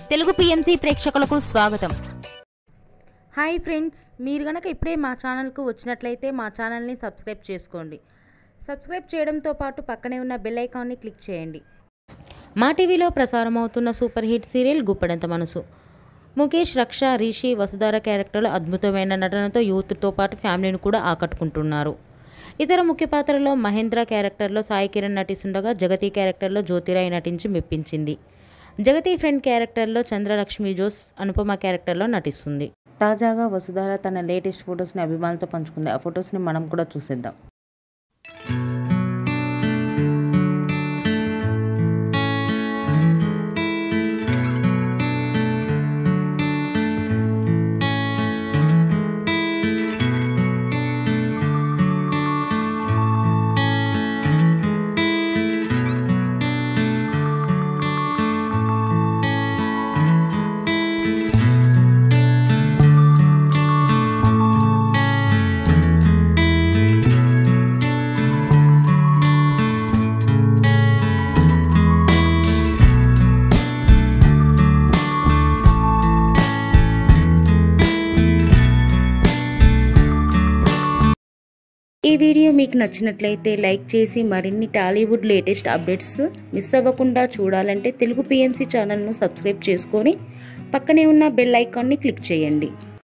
Telugu PMC ప్రేక్షకులకు స్వాగతం hi friends మీరు గనక ఇప్పుడే మా ఛానల్కు వచ్చినట్లయితే మా ఛానల్ని సబ్స్క్రైబ్ చేసుకోండి సబ్స్క్రైబ్ చేయడంతో పాటు పక్కనే ఉన్న బెల్ ఐకాన్ని క్లిక్ చేయండి మా టీవీలో ప్రసారం అవుతున్న సూపర్ హిట్ సీరియల్ గుప్పడంత మనసు ముఖేష్ రక్ష రిషి వసుధార క్యారెక్టర్లు అద్భుతమైన నటనతో యూత్తో పాటు ఫ్యామిలీని కూడా ఆకట్టుకుంటున్నారు ఇతర ముఖ్య పాత్రలో మహేంద్ర క్యారెక్టర్లో సాయి కిరణ్ నటిస్తుండగా జగతి క్యారెక్టర్లో జ్యోతిరాయ్ నటించి మెప్పించింది జగతి ఫ్రెండ్ క్యారెక్టర్లో చంద్రలక్ష్మి జోస్ అనుపమ క్యారెక్టర్లో నటిస్తుంది తాజాగా వసుధార తన లేటెస్ట్ ఫొటోస్ని అభిమానులతో పంచుకుంది ఆ ఫొటోస్ని మనం కూడా చూసేద్దాం ఈ వీడియో మీకు నచ్చినట్లయితే లైక్ చేసి మరిన్ని టాలీవుడ్ లేటెస్ట్ అప్డేట్స్ మిస్ అవ్వకుండా చూడాలంటే తెలుగు పిఎంసి ఛానల్ను సబ్స్క్రైబ్ చేసుకొని పక్కనే ఉన్న బెల్ ఐకాన్ని క్లిక్ చేయండి